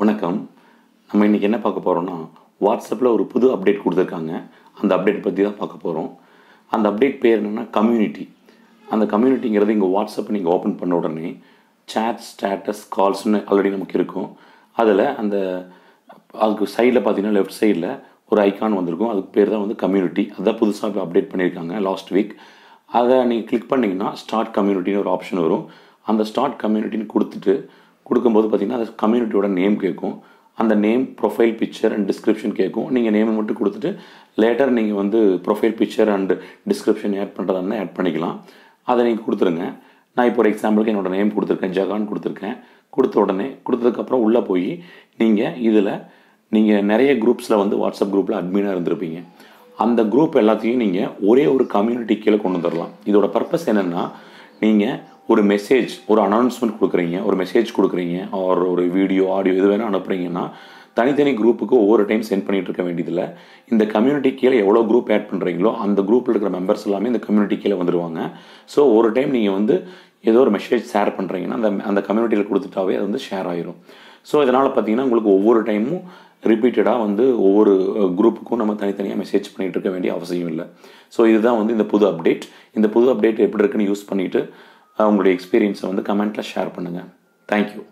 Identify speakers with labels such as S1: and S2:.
S1: வணக்கம் நம்ம இன்றைக்கி என்ன பார்க்க போகிறோம்னா வாட்ஸ்அப்பில் ஒரு புது அப்டேட் கொடுத்துருக்காங்க அந்த அப்டேட் பற்றி தான் பார்க்க போகிறோம் அந்த அப்டேட் பேர் என்னென்னா கம்யூனிட்டி அந்த கம்யூனிட்டிங்கிறது இங்கே வாட்ஸ்அப் நீங்கள் ஓப்பன் பண்ண உடனே சேட் ஸ்டேட்டஸ் கால்ஸ்னு ஆல்ரெடி நமக்கு இருக்கும் அதில் அந்த அதுக்கு சைடில் பார்த்தீங்கன்னா லெஃப்ட் சைடில் ஒரு ஐக்கான் வந்திருக்கும் அதுக்கு பேர் தான் வந்து கம்யூனிட்டி அதான் புதுசாக இப்போ அப்டேட் பண்ணியிருக்காங்க லாஸ்ட் வீக் அதை நீங்கள் கிளிக் பண்ணிங்கன்னா ஸ்டார்ட் கம்யூனிட்டின்னு ஒரு ஆப்ஷன் வரும் அந்த ஸ்டார்ட் கம்யூனிட்டின்னு கொடுத்துட்டு கொடுக்கும்போது பார்த்தீங்கன்னா அது கம்யூனிட்டியோட நேம் கேட்கும் அந்த name profile picture and description கேட்கும் நீங்கள் நேமை மட்டும் கொடுத்துட்டு லேட்டர் நீங்கள் வந்து profile picture and description add பண்ணுறதா இருந்தால் ஆட் பண்ணிக்கலாம் அதை நீங்கள் கொடுத்துருங்க நான் இப்போ ஒரு எக்ஸாம்பிளுக்கு என்னோடய நேம் கொடுத்துருக்கேன் ஜகான் கொடுத்துருக்கேன் கொடுத்த உடனே கொடுத்ததுக்கப்புறம் உள்ளே போய் நீங்கள் இதில் நீங்கள் நிறைய குரூப்ஸில் வந்து வாட்ஸ்அப் குரூப்பில் அட்மினாக இருந்திருப்பீங்க அந்த குரூப் எல்லாத்தையும் நீங்கள் ஒரே ஒரு கம்யூனிட்டி கீழே கொண்டு வந்துடலாம் இதோட பர்பஸ் என்னென்னா நீங்கள் ஒரு மெசேஜ் ஒரு அனௌன்ஸ்மெண்ட் கொடுக்குறீங்க ஒரு மெசேஜ் கொடுக்குறீங்க ஒரு ஒரு வீடியோ ஆடியோ எது வேணால் அனுப்புறீங்கன்னா தனித்தனி குரூப்புக்கு ஒவ்வொரு டைம் சென்ட் பண்ணிட்டு இருக்க வேண்டியதில்லை இந்த கம்யூனிட்டி கீழே எவ்வளோ குரூப் ஆட் பண்ணுறீங்களோ அந்த குரூப்பில் இருக்கிற மெம்பர்ஸ் எல்லாமே இந்த கம்யூனிட்டி கீழே வந்துடுவாங்க ஸோ ஒரு டைம் நீங்கள் வந்து ஏதோ ஒரு மெசேஜ் ஷேர் பண்ணுறீங்கன்னா அந்த அந்த கம்யூனிட்டியில் கொடுத்துட்டாவே அது வந்து ஷேர் ஆயிரும் ஸோ இதனால் பார்த்தீங்கன்னா உங்களுக்கு ஒவ்வொரு டைமும் ரிப்பீட்டடாக வந்து ஒவ்வொரு குரூப்புக்கும் நம்ம தனித்தனியாக மெசேஜ் பண்ணிகிட்டு இருக்க வேண்டிய அவசியம் இல்லை ஸோ இதுதான் வந்து இந்த புது அப்டேட் இந்த புது அப்டேட் எப்படி இருக்குன்னு யூஸ் பண்ணிவிட்டு உங்களுடைய எக்ஸ்பீரியன்ஸை வந்து கமெண்ட்டில் ஷேர் பண்ணுங்கள் தேங்க்யூ